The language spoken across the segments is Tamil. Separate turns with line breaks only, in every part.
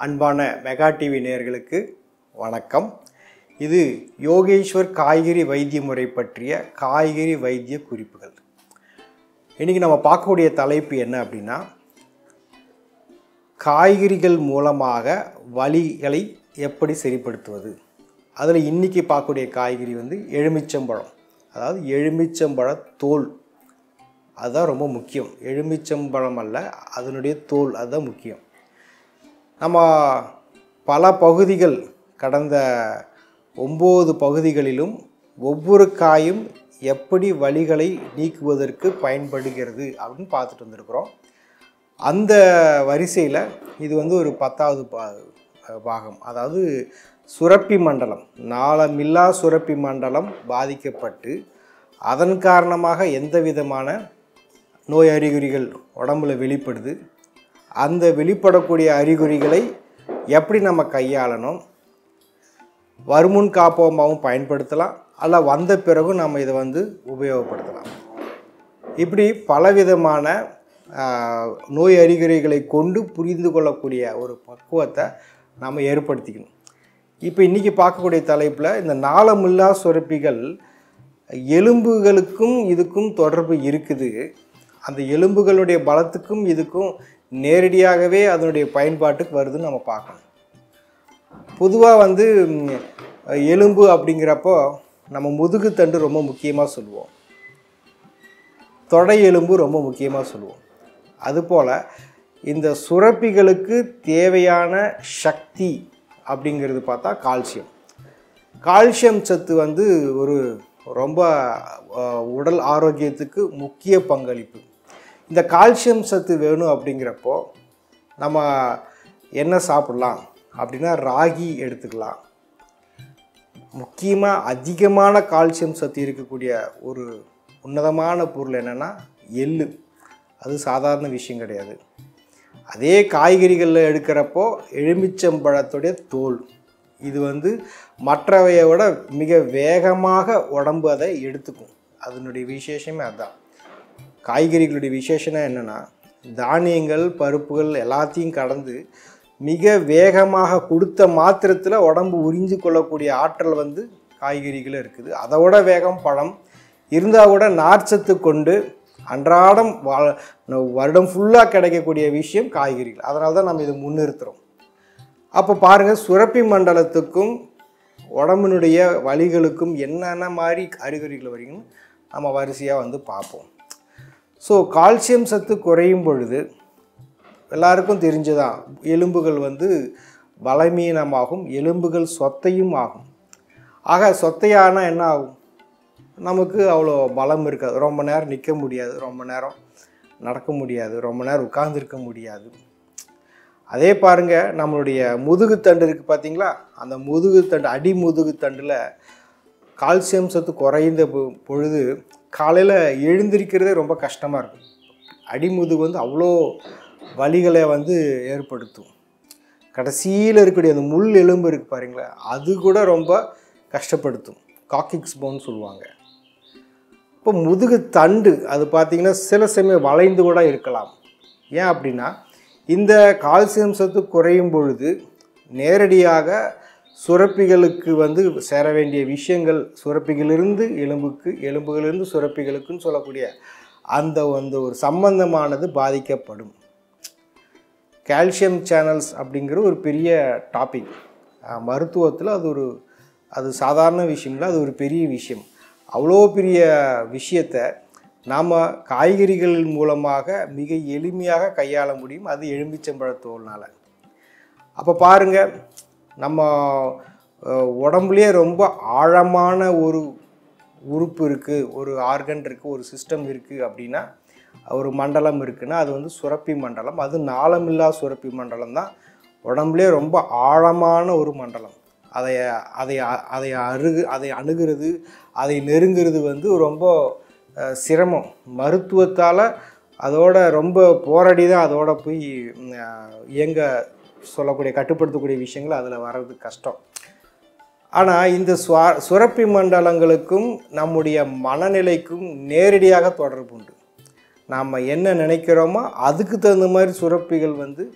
அன்பான மெகா டிவி நேயர்களுக்கு வணக்கம் இது யோகேஸ்வர் காய்கறி வைத்திய முறை பற்றிய காய்கறி வைத்திய குறிப்புகள் இன்றைக்கி நம்ம பார்க்கக்கூடிய தலைப்பு என்ன அப்படின்னா காய்கறிகள் மூலமாக வலிகளை எப்படி சரிப்படுத்துவது அதில் இன்றைக்கி பார்க்கக்கூடிய காய்கறி வந்து எலுமிச்சம்பழம் அதாவது எலுமிச்சம்பழ தோல் அதுதான் ரொம்ப முக்கியம் எலுமிச்சம்பழம் அல்ல அதனுடைய தோல் அதுதான் முக்கியம் நம்ம பல பகுதிகள் கடந்த ஒம்பது பகுதிகளிலும் ஒவ்வொரு காயும் எப்படி வலிகளை நீக்குவதற்கு பயன்படுகிறது அப்படின்னு பார்த்துட்டு வந்திருக்கிறோம் அந்த வரிசையில் இது வந்து ஒரு பத்தாவது பா பாகம் அதாவது சுரப்பி மண்டலம் நாளமில்லா சுரப்பி மண்டலம் பாதிக்கப்பட்டு அதன் காரணமாக எந்த விதமான நோய் அறிகுறிகள் உடம்புல வெளிப்படுது அந்த வெளிப்படக்கூடிய அறிகுறிகளை எப்படி நம்ம கையாளணும் வருமுன் காப்போமாவும் பயன்படுத்தலாம் அல்ல வந்த பிறகும் நம்ம இதை வந்து உபயோகப்படுத்தலாம் இப்படி பலவிதமான ஆஹ், நோய் அறிகுறிகளை கொண்டு புரிந்து கொள்ளக்கூடிய ஒரு பக்குவத்தை நம்ம ஏற்படுத்திக்கணும் இப்போ இன்றைக்கி பார்க்கக்கூடிய தலைப்பில் இந்த நாளமில்லா சுரப்பிகள் எலும்புகளுக்கும் இதுக்கும் தொடர்பு இருக்குது அந்த எலும்புகளுடைய பலத்துக்கும் இதுக்கும் நேரடியாகவே அதனுடைய பயன்பாட்டுக்கு வருதுன்னு நம்ம பார்க்கணும் பொதுவாக வந்து ம், எலும்பு அப்படிங்கிறப்போ நம்ம முதுகுத்தண்டு ரொம்ப முக்கியமாக சொல்லுவோம் தொடை எலும்பு ரொம்ப முக்கியமாக சொல்லுவோம் அதுபோல் இந்த சுரப்பிகளுக்கு தேவையான சக்தி அப்படிங்கிறது பார்த்தா கால்சியம் கால்சியம் சத்து வந்து ஒரு ரொம்ப அஹ், உடல் ஆரோக்கியத்துக்கு முக்கிய பங்களிப்பு இந்த கால்சியம் சத்து வேணும் அப்படிங்கிறப்போ நம்ம என்ன சாப்பிடலாம் அப்படின்னா ராகி எடுத்துக்கலாம் முக்கியமாக அதிகமான கால்சியம் சத்து இருக்கக்கூடிய ஒரு உன்னதமான பொருள் என்னென்னா எள்ளு அது சாதாரண விஷயம் கிடையாது அதே காய்கறிகளில் எடுக்கிறப்போ எலுமிச்சம்பழத்துடைய தோல் இது வந்து மற்றவையை விட மிக வேகமாக உடம்பு அதை எடுத்துக்கும் அதனுடைய விசேஷமே அதுதான் காய்கறிகளுடைய விசேஷம் என்னென்னா தானியங்கள் பருப்புகள் எல்லாத்தையும் கடந்து மிக வேகமாக கொடுத்த மாத்திரத்தில் உடம்பு உறிஞ்சு கொள்ளக்கூடிய ஆற்றல் வந்து காய்கறிகள் இருக்குது அதை விட வேகம் பழம் இருந்தால் கூட நார்ச்சத்து கொண்டு அன்றாடம் வா வருடம் ஃபுல்லாக கிடைக்கக்கூடிய விஷயம் காய்கறிகள் அதனால தான் நம்ம இதை முன்னிறுத்துகிறோம் அப்போ பாருங்கள் சுரப்பி மண்டலத்துக்கும் உடம்பினுடைய வலிகளுக்கும் என்னென்ன மாதிரி அறிகுறிகள் வருங்கன்னு நம்ம வரிசையாக வந்து பார்ப்போம் ஸோ கால்சியம் சத்து குறையும் பொழுது எல்லாருக்கும் தெரிஞ்சதான் எலும்புகள் வந்து பலமீனமாகும் எலும்புகள் சொத்தையும் ஆகும் ஆக சொத்தையானா என்ன ஆகும் நமக்கு அவ்வளோ பலம் இருக்காது ரொம்ப நேரம் நிற்க முடியாது ரொம்ப நேரம் நடக்க முடியாது ரொம்ப நேரம் உட்கார்ந்திருக்க முடியாது அதே பாருங்க நம்மளுடைய முதுகுத்தண்டு இருக்குது பார்த்தீங்களா அந்த முதுகுத்தண்டு அடி முதுகுத்தண்டில் கால்சியம் சத்து குறைந்த பொ- பொழுது காலையில் எழுந்திருக்கிறதே ரொம்ப கஷ்டமாக இருக்கும் அடிமுதுகு வந்து அவ்வளோ வலிகளை வந்து ஏற்படுத்தும் கடைசியில் இருக்கக்கூடிய அந்த முள் எலும்பு இருக்குது பாருங்களேன் அது கூட ரொம்ப கஷ்டப்படுத்தும் காக்கிக்ஸ் போன் சொல்லுவாங்க இப்போ முதுகு தண்டு அது பார்த்தீங்கன்னா சில சமயம் வளைந்து கூட இருக்கலாம் ஏன் அப்படின்னா இந்த கால்சியம் சத்து குறையும் பொழுது நேரடியாக சுரப்பிகளுக்கு வந்து சேர வேண்டிய விஷயங்கள் சுரப்பிகளிலிருந்து எலும்புக்கு எலும்புகளிலிருந்து சுரப்பிகளுக்குன்னு சொல்லக்கூடிய அந்த வந்து ஒரு சம்பந்தமானது பாதிக்கப்படும் கால்சியம் சேனல்ஸ் அப்படிங்கிற ஒரு பெரிய டாபிக் மருத்துவத்தில் அது ஒரு அது சாதாரண விஷயம் இல்லை அது ஒரு பெரிய விஷயம் அவ்வளோ பெரிய விஷயத்தை நாம் காய்கறிகள் மூலமாக மிக எளிமையாக கையாள முடியும் அது எலும்பிச்சம்பழத்தோல்னால் அப்போ பாருங்கள் நம்ம அஹ், உடம்புலயே ரொம்ப ஆழமான ஒரு உறுப்பு இருக்குது ஒரு ஆர்கன் இருக்குது ஒரு சிஸ்டம் இருக்குது அப்படின்னா ஒரு மண்டலம் இருக்குன்னா அது வந்து சுரப்பி மண்டலம் அது நாளமில்லா சுரப்பி மண்டலம் தான் உடம்புலே ரொம்ப ஆழமான ஒரு மண்டலம் அதை அதை அதை அருகு அதை அணுகிறது அதை நெருங்கிறது வந்து ரொம்ப அஹ், சிரமம் மருத்துவத்தால் அதோட ரொம்ப போராடி தான் அதோட போய் ம், அஹ், இயங்க சொல்லக்கூடிய கட்டுப்படுத்தக்கூடிய விஷயங்கள் அதில் வர்றது கஷ்டம் ஆனால் இந்த சுவா சுரப்பி மண்டலங்களுக்கும் நம்முடைய மனநிலைக்கும் நேரடியாக தொடர்பு உண்டு நாம் என்ன நினைக்கிறோமோ அதுக்கு தகுந்த மாதிரி சுரப்பிகள் வந்து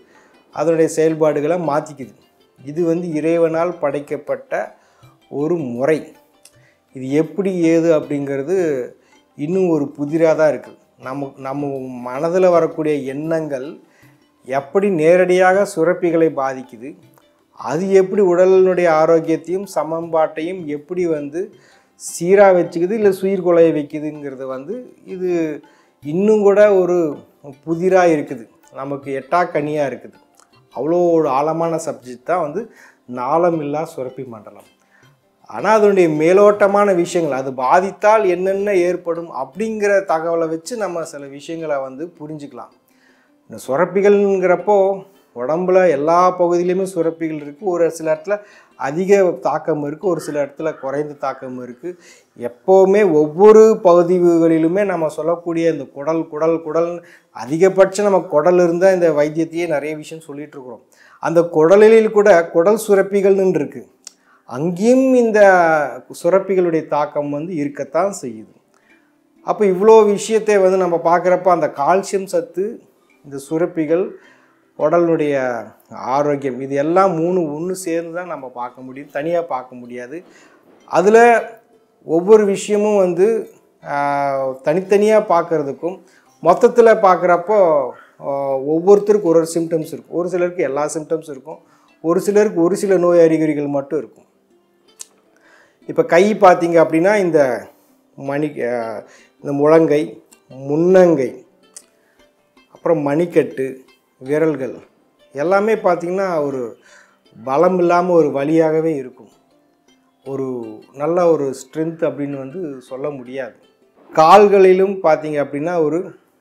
அதனுடைய செயல்பாடுகளை மாற்றிக்குது இது வந்து இறைவனால் படைக்கப்பட்ட ஒரு முறை இது எப்படி ஏது அப்படிங்கிறது இன்னும் ஒரு புதிராக தான் இருக்குது நம்ம நம்ம மனதில் வரக்கூடிய எண்ணங்கள் எப்படி நேரடியாக சுரப்பிகளை பாதிக்குது அது எப்படி உடலினுடைய ஆரோக்கியத்தையும் சமன்பாட்டையும் எப்படி வந்து சீராக வச்சுக்குது இல்லை சுயிர்கொலைய வைக்குதுங்கிறது வந்து இது இன்னும் கூட ஒரு புதிராக இருக்குது நமக்கு எட்டா கனியாக இருக்குது அவ்வளோ ஒரு ஆழமான சப்ஜெக்ட் தான் வந்து நாளமில்லா சுரப்பி மண்டலம் ஆனால் அதனுடைய மேலோட்டமான விஷயங்கள் அது பாதித்தால் என்னென்ன ஏற்படும் அப்படிங்கிற தகவலை வச்சு நம்ம சில விஷயங்களை வந்து புரிஞ்சுக்கலாம் இந்த சுரப்பிகள்ங்கிறப்போ உடம்புல எல்லா பகுதியிலையுமே சுரப்பிகள் இருக்குது ஒரு சில இடத்துல அதிக தாக்கம் இருக்குது ஒரு சில இடத்துல குறைந்த தாக்கம் இருக்குது எப்போவுமே ஒவ்வொரு பகுதிகளிலுமே நம்ம சொல்லக்கூடிய இந்த குடல் குடல் குடல் அதிகபட்சம் நம்ம குடல் இருந்தால் இந்த வைத்தியத்தையே நிறைய விஷயம் சொல்லிட்டு இருக்கிறோம் அந்த குடலில் கூட குடல் சுரப்பிகள்னு இருக்குது அங்கேயும் இந்த சுரப்பிகளுடைய தாக்கம் வந்து இருக்கத்தான் செய்யுது அப்போ இவ்வளோ விஷயத்தை வந்து நம்ம பார்க்குறப்ப அந்த கால்சியம் சத்து இந்த சுரப்பிகள் உடலுடைய ஆரோக்கியம் இது எல்லாம் மூணு ஒன்று சேர்ந்து தான் நம்ம பார்க்க முடியும் தனியாக பார்க்க முடியாது அதில் ஒவ்வொரு விஷயமும் வந்து ஆஹ், தனித்தனியாக பார்க்குறதுக்கும் மொத்தத்தில் பார்க்குறப்போ ஒவ்வொருத்தருக்கும் ஒரு ஒரு சிம்டம்ஸ் இருக்கும் ஒரு சிலருக்கு எல்லா சிம்டம்ஸ் இருக்கும் ஒரு சிலருக்கு ஒரு சில நோய் அறிகுறிகள் மட்டும் இருக்கும் இப்போ கை பார்த்தீங்க அப்படின்னா இந்த மணி அஹ், இந்த முழங்கை முன்னங்கை அப்புறம் மணிக்கட்டு விரல்கள் எல்லாமே பார்த்திங்கன்னா ஒரு பலம் இல்லாமல் ஒரு வலியாகவே இருக்கும் ஒரு நல்ல ஒரு ஸ்ட்ரென்த் அப்படின்னு வந்து சொல்ல முடியாது கால்களிலும் பார்த்தீங்க அப்படின்னா ஒரு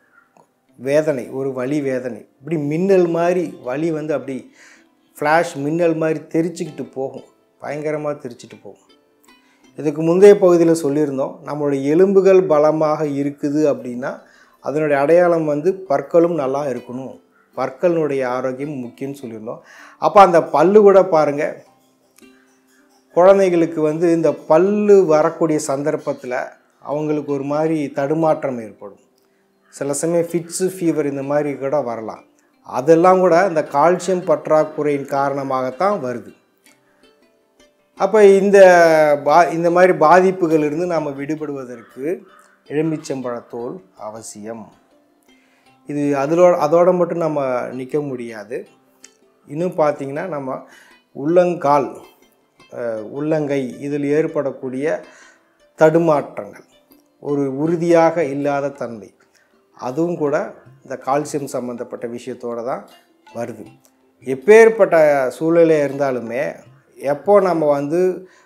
வேதனை ஒரு வலி வேதனை இப்படி மின்னல் மாதிரி வலி வந்து அப்படி ஃப்ளாஷ் மின்னல் மாதிரி தெரிச்சுக்கிட்டு போகும் பயங்கரமாக தெரிச்சிட்டு போகும் இதுக்கு முந்தைய பகுதியில் சொல்லியிருந்தோம் நம்மளுடைய எலும்புகள் பலமாக இருக்குது அப்படின்னா அதனுடைய அடையாளம் வந்து பற்களும் நல்லா இருக்கணும் பற்களினுடைய ஆரோக்கியம் முக்கியம்னு சொல்லியிருந்தோம் அப்போ அந்த பல்லு கூட பாருங்கள் குழந்தைகளுக்கு வந்து இந்த பல்லு வரக்கூடிய சந்தர்ப்பத்தில் அவங்களுக்கு ஒரு மாதிரி தடுமாற்றம் ஏற்படும் சில சமயம் ஃபிட்ஸு ஃபீவர் இந்த மாதிரி கூட வரலாம் அதெல்லாம் கூட இந்த கால்சியம் பற்றாக்குறையின் காரணமாகத்தான் வருது அப்போ இந்த பா இந்த மாதிரி பாதிப்புகளிலிருந்து நாம் விடுபடுவதற்கு எலுமிச்சம்பழத்தோல் அவசியம் இது அதிலோட அதோட மட்டும் நம்ம நிற்க முடியாது இன்னும் பார்த்தீங்கன்னா நம்ம உள்ளங்கால் அஹ், உள்ளங்கை இதில் ஏற்படக்கூடிய தடுமாற்றங்கள் ஒரு உறுதியாக இல்லாத தன்மை அதுவும் கூட இந்த கால்சியம் சம்மந்தப்பட்ட விஷயத்தோடு தான் வருது எப்பேற்பட்ட சூழ்நிலை இருந்தாலுமே எப்போ நம்ம வந்து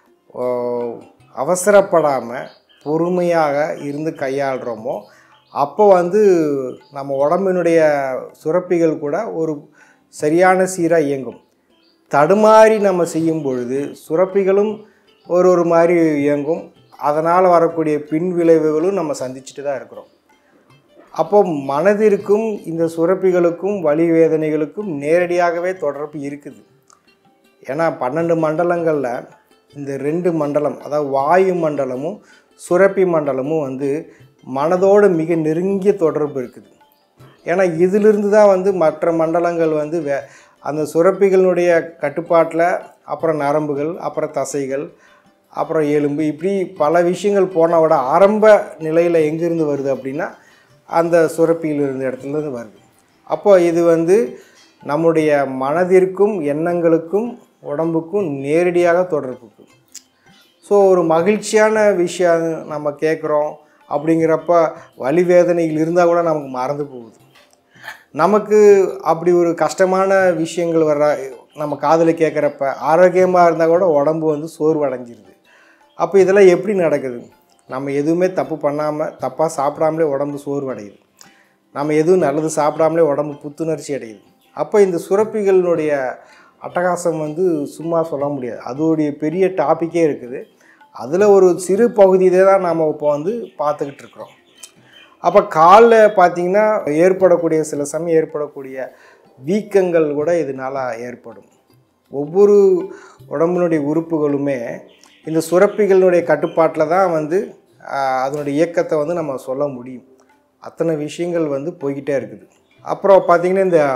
அவசரப்படாமல் பொறுமையாக இருந்து கையாளுறோமோ அப்போ வந்து நம்ம உடம்பினுடைய சுரப்பிகள் கூட ஒரு சரியான சீராக இயங்கும் தடுமாறி நம்ம செய்யும் பொழுது சுரப்பிகளும் ஒரு ஒரு மாதிரி இயங்கும் அதனால் வரக்கூடிய பின் விளைவுகளும் நம்ம சந்திச்சுட்டு தான் இருக்கிறோம் அப்போ மனதிற்கும் இந்த சுரப்பிகளுக்கும் வலி வேதனைகளுக்கும் நேரடியாகவே தொடர்பு இருக்குது ஏன்னா பன்னெண்டு மண்டலங்களில் இந்த ரெண்டு மண்டலம் அதாவது வாயு மண்டலமும் சுரப்பி மண்டலமும் வந்து மனதோடு மிக நெருங்கிய தொடர்பு இருக்குது ஏன்னா இதிலிருந்து தான் வந்து மற்ற மண்டலங்கள் வந்து வே அந்த சுரப்பிகளினுடைய கட்டுப்பாட்டில் அப்புறம் நரம்புகள் அப்புறம் தசைகள் அப்புறம் எலும்பு இப்படி பல விஷயங்கள் போன விட ஆரம்ப நிலையில் எங்கேருந்து வருது அப்படின்னா அந்த சுரப்பியில் இருந்த இடத்துலேருந்து வருது அப்போ இது வந்து நம்முடைய மனதிற்கும் எண்ணங்களுக்கும் உடம்புக்கும் நேரடியாக தொடர்பு இருக்குது ஸோ ஒரு மகிழ்ச்சியான விஷயம் நம்ம கேட்குறோம் அப்படிங்கிறப்ப வலி வேதனைகள் இருந்தால் கூட நமக்கு மறந்து போகுது நமக்கு அப்படி ஒரு கஷ்டமான விஷயங்கள் வர நம்ம காதில் கேட்குறப்ப ஆரோக்கியமாக இருந்தால் கூட உடம்பு வந்து சோர்வடைஞ்சிருது அப்போ இதெல்லாம் எப்படி நடக்குது நம்ம எதுவுமே தப்பு பண்ணாமல் தப்பாக சாப்பிடாமலே உடம்பு சோர்வடையுது நம்ம எதுவும் நல்லது சாப்பிடாமலே உடம்பு புத்துணர்ச்சி அடையுது அப்போ இந்த சுரப்பிகளினுடைய அட்டகாசம் வந்து சும்மா சொல்ல முடியாது அதோடைய பெரிய டாப்பிக்கே இருக்குது அதில் ஒரு சிறு பகுதியை தான் நாம் இப்போ வந்து பார்த்துக்கிட்டு இருக்கிறோம் அப்போ காலில் பார்த்தீங்கன்னா ஏற்படக்கூடிய சில சமயம் ஏற்படக்கூடிய வீக்கங்கள் கூட இதனால் ஏற்படும் ஒவ்வொரு உடம்பினுடைய உறுப்புகளுமே இந்த சுரப்பிகளினுடைய கட்டுப்பாட்டில் தான் வந்து ஆஹ், அதனுடைய இயக்கத்தை வந்து நம்ம சொல்ல முடியும் அத்தனை விஷயங்கள் வந்து போய்கிட்டே இருக்குது அப்புறம் பார்த்திங்கன்னா இந்த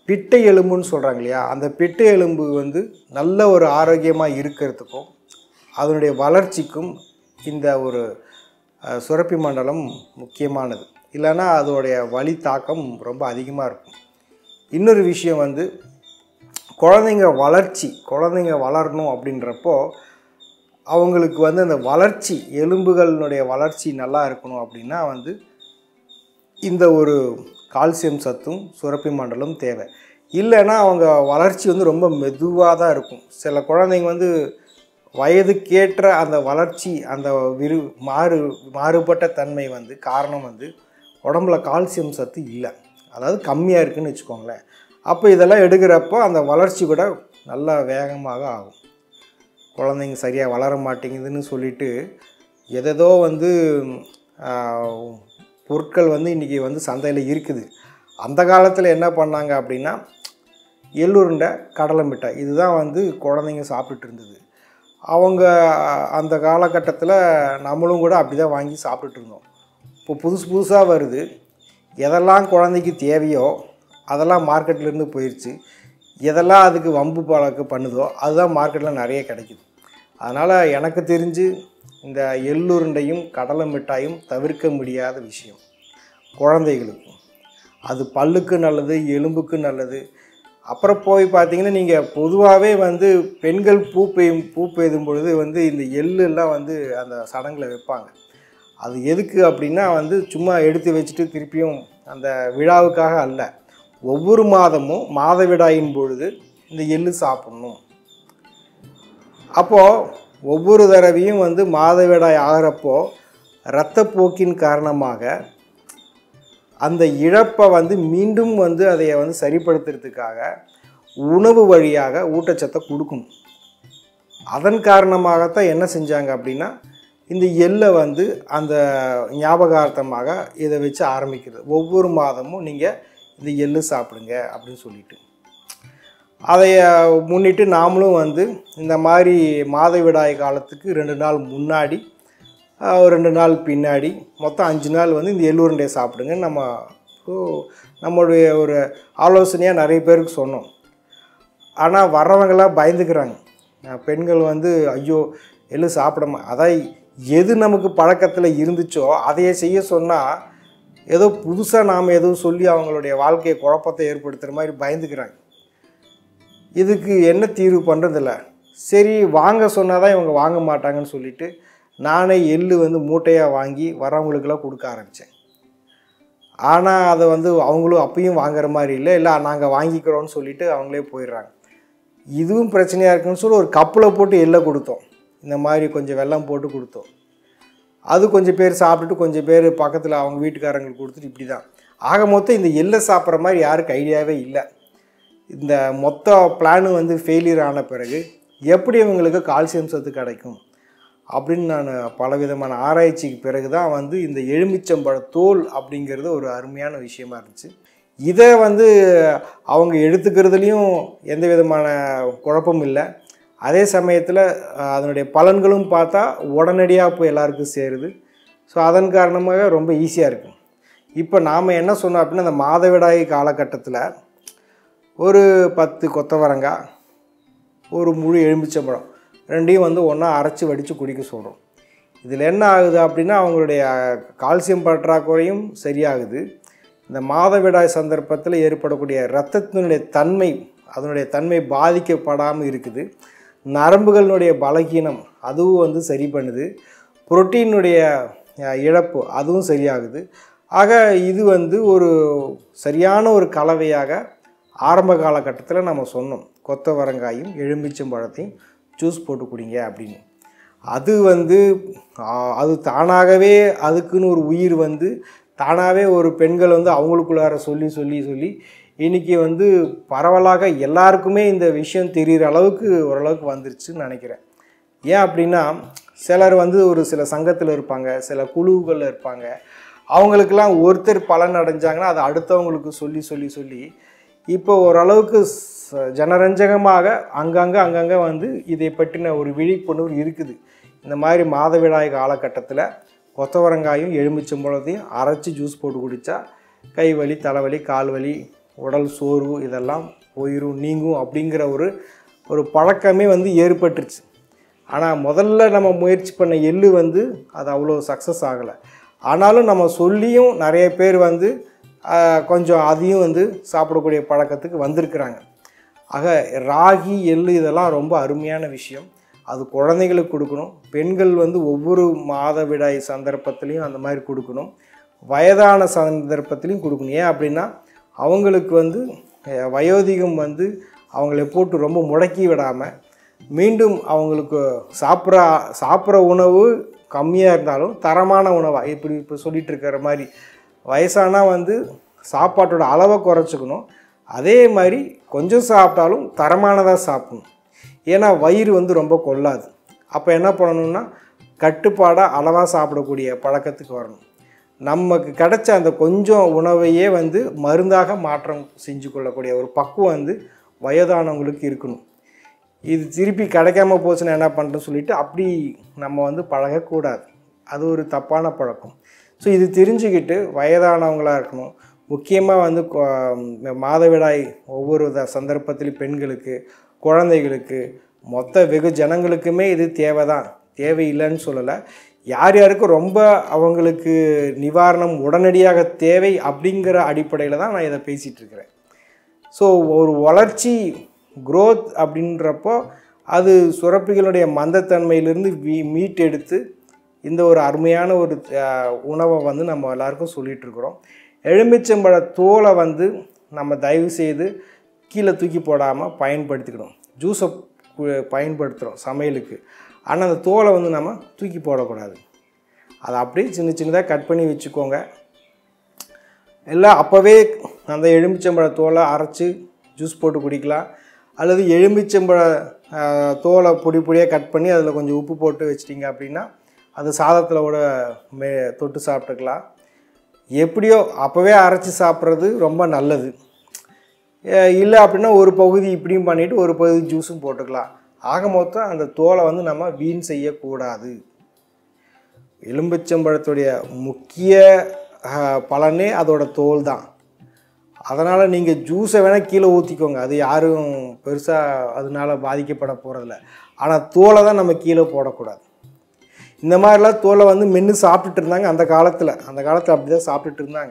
பிட்டை எலும்புன்னு சொல்கிறாங்க இல்லையா அந்த பிட்டை எலும்பு வந்து நல்ல ஒரு ஆரோக்கியமாக இருக்கிறதுக்கும் அதனுடைய வளர்ச்சிக்கும் இந்த ஒரு அஹ், சுரப்பி மண்டலம் முக்கியமானது இல்லைன்னா அதோடைய வலி தாக்கம் ரொம்ப அதிகமாக இருக்கும் இன்னொரு விஷயம் வந்து குழந்தைங்க வளர்ச்சி குழந்தைங்க வளரணும் அப்படின்றப்போ அவங்களுக்கு வந்து அந்த வளர்ச்சி எலும்புகளினுடைய வளர்ச்சி நல்லா இருக்கணும் அப்படின்னா வந்து இந்த ஒரு கால்சியம் சத்தும் சுரப்பி மண்டலம் தேவை இல்லைன்னா அவங்க வளர்ச்சி வந்து ரொம்ப மெதுவாக தான் இருக்கும் சில குழந்தைங்க வந்து வயதுக்கேற்ற அந்த வளர்ச்சி அந்த விரு மாறு மாறுபட்ட தன்மை வந்து காரணம் வந்து உடம்புல கால்சியம் சத்து இல்லை அதாவது கம்மியாக இருக்குன்னு வச்சுக்கோங்களேன் அப்போ இதெல்லாம் எடுக்கிறப்போ அந்த வளர்ச்சி கூட நல்லா வேகமாக ஆகும் குழந்தைங்க சரியாக வளர மாட்டேங்குதுன்னு சொல்லிட்டு எதேதோ வந்து ஆஹ், பொருட்கள் வந்து இன்றைக்கி வந்து சந்தையில் இருக்குது அந்த காலத்தில் என்ன பண்ணாங்க அப்படின்னா எள்ளுருண்டை கடலை மிட்டாய் இதுதான் வந்து குழந்தைங்க சாப்பிட்டுட்டு இருந்தது அவங்க அந்த காலகட்டத்தில் நம்மளும் கூட அப்படி தான் வாங்கி சாப்பிட்டுட்டு இருந்தோம் இப்போ புதுசு புதுசாக வருது எதெல்லாம் குழந்தைக்கு தேவையோ அதெல்லாம் மார்க்கெட்லேருந்து போயிடுச்சு எதெல்லாம் அதுக்கு வம்பு பழக்கு பண்ணுதோ அதுதான் மார்க்கெட்டில் நிறைய கிடைக்குது அதனால் எனக்கு தெரிஞ்சு இந்த எள்ளுருண்டையும் கடலை மிட்டாயும் தவிர்க்க முடியாத விஷயம் குழந்தைகளுக்கு அது பல்லுக்கு நல்லது எலும்புக்கு நல்லது அப்புறம் போய் பார்த்தீங்கன்னா நீங்கள் பொதுவாகவே வந்து பெண்கள் பூ பெய்யும் பூ பெய்தும் பொழுது வந்து இந்த எள்ளு எல்லாம் வந்து அந்த சடங்கில் வைப்பாங்க அது எதுக்கு அப்படின்னா வந்து சும்மா எடுத்து வச்சுட்டு திருப்பியும் அந்த விழாவுக்காக அல்ல ஒவ்வொரு மாதமும் மாதவிடாயின் பொழுது இந்த எள்ளு சாப்பிடணும் அப்போது ஒவ்வொரு தடவையும் வந்து மாதவிடாய் ஆகிறப்போ இரத்தப்போக்கின் காரணமாக அந்த இழப்பை வந்து மீண்டும் வந்து அதை வந்து சரிப்படுத்துறதுக்காக உணவு வழியாக ஊட்டச்சத்தை கொடுக்கணும் அதன் காரணமாகத்தான் என்ன செஞ்சாங்க அப்படின்னா இந்த எள்ளை வந்து அந்த ஞாபகார்த்தமாக இதை வச்சு ஆரம்பிக்கிறது ஒவ்வொரு மாதமும் நீங்கள் இந்த எள்ளு சாப்பிடுங்க அப்படின்னு சொல்லிட்டு அதை முன்னிட்டு நாமளும் வந்து இந்த மாதிரி மாதவிடாய் காலத்துக்கு ரெண்டு நாள் முன்னாடி ஆஹ், ஒரு ரெண்டு நாள் பின்னாடி மொத்தம் அஞ்சு நாள் வந்து இந்த எள்ளுருண்டையை சாப்பிடுங்க நம்ம ஓ, நம்மளுடைய ஒரு ஆலோசனையாக நிறைய பேருக்கு சொன்னோம் ஆனால் வர்றவங்களாம் பயந்துக்கிறாங்க அஹ், பெண்கள் வந்து ஐயோ எள்ளு சாப்பிடமா அதான் எது நமக்கு பழக்கத்தில் இருந்துச்சோ அதையே செய்ய சொன்னால் ஏதோ புதுசாக நாம் ஏதோ சொல்லி அவங்களுடைய வாழ்க்கையை குழப்பத்தை ஏற்படுத்துகிற மாதிரி பயந்துக்கிறாங்க இதுக்கு என்ன தீர்வு பண்ணுறதில்ல சரி வாங்க சொன்னால் தான் இவங்க வாங்க மாட்டாங்கன்னு சொல்லிட்டு நானே எள்ளு வந்து மூட்டையாக வாங்கி வரவங்களுக்கெல்லாம் கொடுக்க ஆரம்பித்தேன் ஆனால் அதை வந்து அவங்களும் அப்பயும் வாங்குற மாதிரி இல்லை இல்லை நாங்கள் வாங்கிக்கிறோன்னு சொல்லிட்டு அவங்களே போயிடுறாங்க இதுவும் பிரச்சனையாக இருக்குன்னு சொல்லி ஒரு கப்பில் போட்டு எள்ளை கொடுத்தோம் இந்த மாதிரி கொஞ்சம் வெல்லம் போட்டு கொடுத்தோம் அது கொஞ்சம் பேர் சாப்பிட்டுட்டு கொஞ்சம் பேர் பக்கத்தில் அவங்க வீட்டுக்காரங்களுக்கு கொடுத்துட்டு இப்படி தான் ஆக மொத்தம் இந்த எள்ளை சாப்பிட்ற மாதிரி யாருக்கு ஐடியாவே இல்லை இந்த மொத்த பிளானு வந்து ஃபெயிலியர் ஆன பிறகு எப்படி இவங்களுக்கு கால்சியம் சத்து கிடைக்கும் அப்படின்னு நான் பலவிதமான ஆராய்ச்சிக்கு பிறகு தான் வந்து இந்த எலுமிச்சம்பழ தோல் அப்படிங்கிறது ஒரு அருமையான விஷயமா இருந்துச்சு இதை வந்து அவங்க எடுத்துக்கிறதுலையும் எந்த விதமான குழப்பமும் இல்லை அதே சமயத்தில் அஹ், அதனுடைய பலன்களும் பார்த்தா உடனடியாக போய் எல்லாருக்கும் சேருது ஸோ அதன் காரணமாக ரொம்ப ஈஸியாக இருக்கும் இப்போ நாம் என்ன சொன்னோம் அப்படின்னா அந்த மாதவிடாய் காலகட்டத்தில் ஒரு பத்து கொத்தவரங்காய் ஒரு முழு எலுமிச்சம்பழம் ரெண்டையும் வந்து ஒன்றா அரைச்சி வடித்து குடிக்க சொல்கிறோம் இதில் என்ன ஆகுது அப்படின்னா அவங்களுடைய கால்சியம் பற்றாக்குறையும் சரியாகுது இந்த மாதவிடாய் சந்தர்ப்பத்தில் ஏற்படக்கூடிய இரத்தத்தினுடைய தன்மை அதனுடைய தன்மை பாதிக்கப்படாமல் இருக்குது நரம்புகளினுடைய பலகீனம் அதுவும் வந்து சரி பண்ணுது புரோட்டீனுடைய அஹ், இழப்பு அதுவும் சரியாகுது ஆக இது வந்து ஒரு சரியான ஒரு கலவையாக ஆரம்ப காலகட்டத்தில் நம்ம சொன்னோம் கொத்தவரங்காயும் எலுமிச்சம்பழத்தையும் ஜூஸ் போட்டு குடிங்க அப்படின்னு அது வந்து ஆ, அது தானாகவே அதுக்குன்னு ஒரு உயிர் வந்து தானாகவே ஒரு பெண்கள் வந்து அவங்களுக்குள்ளார சொல்லி சொல்லி சொல்லி இன்றைக்கி வந்து பரவலாக எல்லாருக்குமே இந்த விஷயம் தெரிகிற அளவுக்கு ஓரளவுக்கு வந்துருச்சுன்னு நினைக்கிறேன் ஏன் அப்படின்னா சிலர் வந்து ஒரு சில சங்கத்தில் இருப்பாங்க சில குழுக்களில் இருப்பாங்க அவங்களுக்கெல்லாம் ஒருத்தர் பலன் அடைஞ்சாங்கன்னா அதை அடுத்தவங்களுக்கு சொல்லி சொல்லி சொல்லி இப்போ ஓரளவுக்கு ச- ஜனரஞ்சகமாக அங்கங்கே அங்கங்கே வந்து இதை பற்றின ஒரு விழிப்புணர்வு இருக்குது இந்த மாதிரி மாதவிடாய் காலகட்டத்தில் கொத்தவரங்காயும் எலுமிச்சம்பழத்தையும் அரைச்சி ஜூஸ் போட்டு குடித்தா கை வலி தலைவலி கால் வலி உடல் சோர்வு இதெல்லாம் போயிடும் நீங்கும் அப்படிங்கிற ஒரு ஒரு பழக்கமே வந்து ஏற்பட்டுருச்சு ஆனால் முதல்ல நம்ம முயற்சி பண்ண எள்ளு வந்து அது அவ்வளோ சக்ஸஸ் ஆகலை ஆனாலும் நம்ம சொல்லியும் நிறைய பேர் வந்து ஆஹ், கொஞ்சம் அதையும் வந்து சாப்பிடக்கூடிய பழக்கத்துக்கு வந்திருக்கிறாங்க ஆக ராகி எள்ளு இதெல்லாம் ரொம்ப அருமையான விஷயம் அது குழந்தைங்களுக்கு கொடுக்கணும் பெண்கள் வந்து ஒவ்வொரு மாதவிடாய் சந்தர்ப்பத்திலையும் அந்த மாதிரி கொடுக்கணும் வயதான சந்தர்ப்பத்திலையும் கொடுக்கணும் ஏன் அப்படின்னா அவங்களுக்கு வந்து அஹ், வயோதிகம் வந்து அவங்கள போட்டு ரொம்ப முடக்கி விடாமல் மீண்டும் அவங்களுக்கு சாப்பிட்ற சாப்பிட்ற உணவு கம்மியாக இருந்தாலும் தரமான உணவாக இப்படி இப்போ சொல்லிட்டு இருக்கிற மாதிரி வயசானா வந்து சாப்பாட்டோட அளவை குறைச்சிக்கணும் அதே மாதிரி கொஞ்சம் சாப்பிட்டாலும் தரமானதாக சாப்பிடணும் ஏன்னா வயிறு வந்து ரொம்ப கொள்ளாது அப்போ என்ன பண்ணணும்னா கட்டுப்பாடாக அளவாக சாப்பிடக்கூடிய பழக்கத்துக்கு வரணும் நமக்கு கிடைச்ச அந்த கொஞ்சம் உணவையே வந்து மருந்தாக மாற்றம் செஞ்சு கொள்ளக்கூடிய ஒரு பக்குவம் வந்து வயதானவங்களுக்கு இருக்கணும் இது திருப்பி கிடைக்காம போச்சுன்னா என்ன பண்ணுறேன்னு சொல்லிட்டு அப்படி நம்ம வந்து பழகக்கூடாது அது ஒரு தப்பான பழக்கம் ஸோ இது தெரிஞ்சுக்கிட்டு வயதானவங்களாக இருக்கணும் முக்கியமாக வந்து கொ- மாதவிடாய் ஒவ்வொரு த- சந்தர்ப்பத்திலும் பெண்களுக்கு குழந்தைகளுக்கு மொத்த வெகு ஜனங்களுக்குமே இது தேவை தான் தேவையில்லைன்னு சொல்லலை யார் யாருக்கு ரொம்ப அவங்களுக்கு நிவாரணம் உடனடியாக தேவை அப்படிங்கிற அடிப்படையில் தான் நான் இதை பேசிகிட்டு இருக்கிறேன் ஸோ ஒரு வளர்ச்சி growth அப்படின்றப்போ அது சுரப்பிகளுடைய மந்தத்தன்மையிலிருந்து வீ மீட்டெடுத்து இந்த ஒரு அருமையான ஒரு அஹ், உணவை வந்து நம்ம எல்லாருக்கும் சொல்லிட்டு இருக்கிறோம் எலுமிச்சம்பழ தோலை வந்து நம்ம தயவு செய்து கீழே தூக்கி போடாமல் பயன்படுத்திக்கணும் ஜூஸை பயன்படுத்துகிறோம் சமையலுக்கு ஆனால் அந்த தோலை வந்து நம்ம தூக்கி போடக்கூடாது அதை அப்படியே சின்ன சின்னதாக கட் பண்ணி வச்சுக்கோங்க இல்லை அப்போவே அந்த எலுமிச்சம்பழ தோலை அரைச்சி ஜூஸ் போட்டு குடிக்கலாம் அல்லது எலுமிச்சம்பழ ஆஹ், தோலை பொடி பொடியாக கட் பண்ணி அதில் கொஞ்சம் உப்பு போட்டு வச்சிட்டிங்க அப்படின்னா அது சாதத்தில் கூட மே தொட்டு சாப்பிட்டுக்கலாம் எப்படியோ அப்போவே அரைச்சி சாப்பிட்றது ரொம்ப நல்லது இல்லை அப்படின்னா ஒரு பகுதி இப்படியும் பண்ணிவிட்டு ஒரு பகுதி ஜூஸும் போட்டுக்கலாம் ஆக மொத்தம் அந்த தோலை வந்து நம்ம வீண் செய்யக்கூடாது எலும்பிச்சம்பழத்துடைய முக்கிய அஹ், பலனே அதோட தோல் தான் அதனால் நீங்கள் ஜூஸை வேணால் கீழே ஊற்றிக்கோங்க அது யாரும் பெருசாக அதனால பாதிக்கப்பட போகிறதில்ல ஆனால் தோலை தான் நம்ம கீழே போடக்கூடாது இந்த மாதிரிலாம் தோலை வந்து மென்று சாப்பிட்டுட்டு இருந்தாங்க அந்த காலத்தில் அந்த காலத்தில் அப்படி தான் சாப்பிட்டுட்டு இருந்தாங்க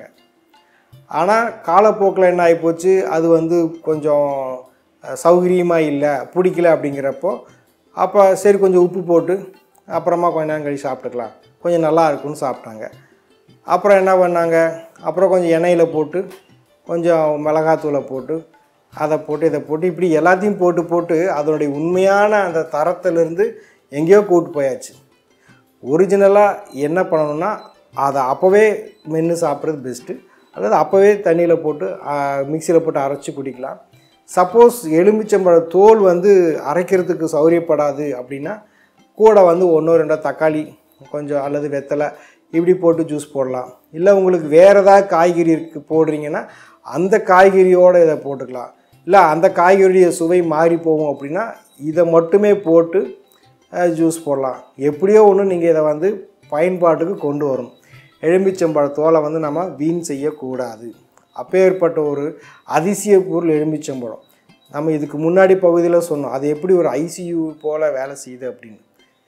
ஆனால் காலப்போக்கில் என்ன ஆகிப்போச்சு அது வந்து கொஞ்சம் சௌகரியமாக இல்லை பிடிக்கல அப்படிங்கிறப்போ அப்போ சரி கொஞ்சம் உப்பு போட்டு அப்புறமா கொஞ்ச நேரம் கழிச்சு சாப்பிட்டுக்கலாம் கொஞ்சம் நல்லா இருக்கும்னு சாப்பிட்டாங்க அப்புறம் என்ன பண்ணாங்க அப்புறம் கொஞ்சம் எண்ணெயில் போட்டு கொஞ்சம் மிளகாத்தூளை போட்டு அதை போட்டு இதை போட்டு இப்படி எல்லாத்தையும் போட்டு போட்டு அதனுடைய உண்மையான அந்த தரத்திலிருந்து எங்கேயோ கூட்டு போயாச்சு ஒரிஜினலாக என்ன பண்ணணும்னா அதை அப்போவே மென்று சாப்பிட்றது பெஸ்ட்டு அல்லது அப்போவே தண்ணியில் போட்டு மிக்சியில் போட்டு அரைச்சி குடிக்கலாம் சப்போஸ் எலுமிச்சம்பழ தோல் வந்து அரைக்கிறதுக்கு சௌரியப்படாது அப்படின்னா கூட வந்து ஒன்றோ ரெண்டோ தக்காளி கொஞ்சம் அல்லது வெத்தலை இப்படி போட்டு ஜூஸ் போடலாம் இல்லை உங்களுக்கு வேறு ஏதாவது காய்கறி இருக்கு போடுறீங்கன்னா அந்த காய்கறியோடு இதை போட்டுக்கலாம் இல்லை அந்த காய்கறிய சுவை மாறி போகும் அப்படின்னா இதை மட்டுமே போட்டு ஜூஸ் போடலாம் எப்படியோ ஒன்று நீங்கள் இதை வந்து பயன்பாட்டுக்கு கொண்டு வரணும் எலுமிச்சம்பழ தோலை வந்து நம்ம வீண் செய்யக்கூடாது அப்பேற்பட்ட ஒரு அதிசய பொருள் எலுமிச்சம்பழம் நம்ம இதுக்கு முன்னாடி பகுதியில் சொன்னோம் அது எப்படி ஒரு ஐசியூ போல் வேலை செய்யுது அப்படின்னு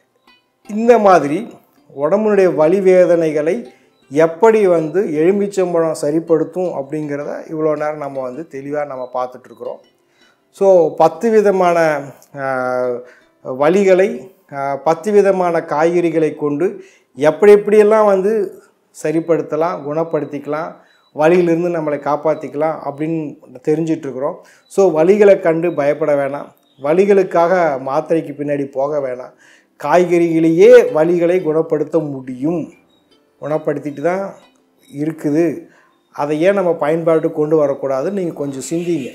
இந்த மாதிரி உடம்புனுடைய வலி வேதனைகளை எப்படி வந்து எலுமிச்சம்பழம் சரிப்படுத்தும் அப்படிங்கிறத இவ்வளோ நேரம் நம்ம வந்து தெளிவாக நம்ம பார்த்துட்ருக்குறோம் ஸோ பத்து விதமான ஆஹ், வலிகளை ஆஹ், பத்து விதமான காய்கறிகளை கொண்டு எப்படி எப்படியெல்லாம் வந்து சரிப்படுத்தலாம் குணப்படுத்திக்கலாம் வலியிலிருந்து நம்மளை காப்பாற்றிக்கலாம் அப்படின்னு தெரிஞ்சிட்ருக்குறோம் ஸோ வலிகளை கண்டு பயப்பட வேணாம் வலிகளுக்காக மாத்திரைக்கு பின்னாடி போக வேணாம் காய்கறிகளையே வலிகளை குணப்படுத்த முடியும் குணப்படுத்திட்டு தான் இருக்குது அதை ஏன் நம்ம பயன்பாட்டு கொண்டு வரக்கூடாதுன்னு நீங்கள் கொஞ்சம் சிந்திங்க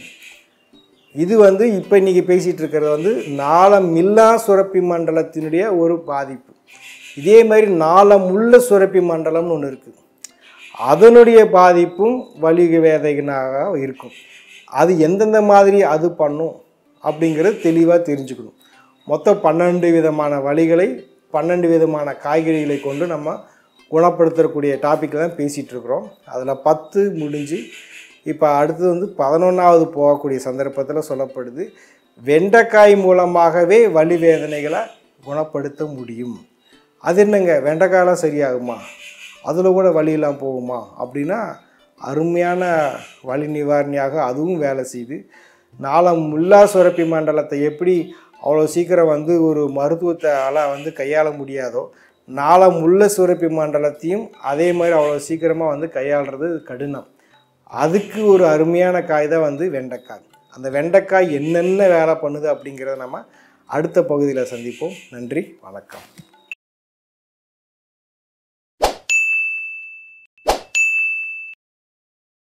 இது வந்து இப்போ இன்றைக்கி பேசிகிட்டு இருக்கிறது வந்து நாளமில்லா சுரப்பி மண்டலத்தினுடைய ஒரு பாதிப்பு இதே மாதிரி நாளமுள்ள சுரப்பி மண்டலம்னு ஒன்று இருக்குது அதனுடைய பாதிப்பும் வலி வேதனையாக இருக்கும் அது எந்தெந்த மாதிரி அது பண்ணும் அப்படிங்கிறது தெளிவாக தெரிஞ்சுக்கணும் மொத்தம் பன்னெண்டு விதமான வழிகளை பன்னெண்டு விதமான காய்கறிகளை கொண்டு நம்ம குணப்படுத்தக்கூடிய டாப்பிக்கில் தான் பேசிகிட்டு இருக்கிறோம் அதில் பத்து முடிஞ்சு இப்போ அடுத்தது வந்து பதினொன்றாவது போகக்கூடிய சந்தர்ப்பத்தில் சொல்லப்படுது வெண்டைக்காய் மூலமாகவே வலி வேதனைகளை குணப்படுத்த முடியும் அது என்னங்க வெண்டைக்காயெல்லாம் சரியாகுமா அதில் கூட வலியெல்லாம் போகுமா அப்படின்னா அருமையான வலி நிவாரணியாக அதுவும் வேலை செய்யுது நாளம் முல்லா சுரப்பி மண்டலத்தை எப்படி அவ்வளோ சீக்கிரம் வந்து ஒரு மருத்துவத்தால் வந்து கையாள முடியாதோ நாளம் முள்ள சுரப்பி மண்டலத்தையும் அதே மாதிரி அவ்வளோ சீக்கிரமாக வந்து கையாளுறது கடினம் அதுக்கு ஒரு அருமையான காய் தான் வந்து வெண்டைக்காய் அந்த வெண்டைக்காய் என்னென்ன வேலை பண்ணுது அப்படிங்கிறத நம்ம அடுத்த பகுதியில் சந்திப்போம் நன்றி வணக்கம்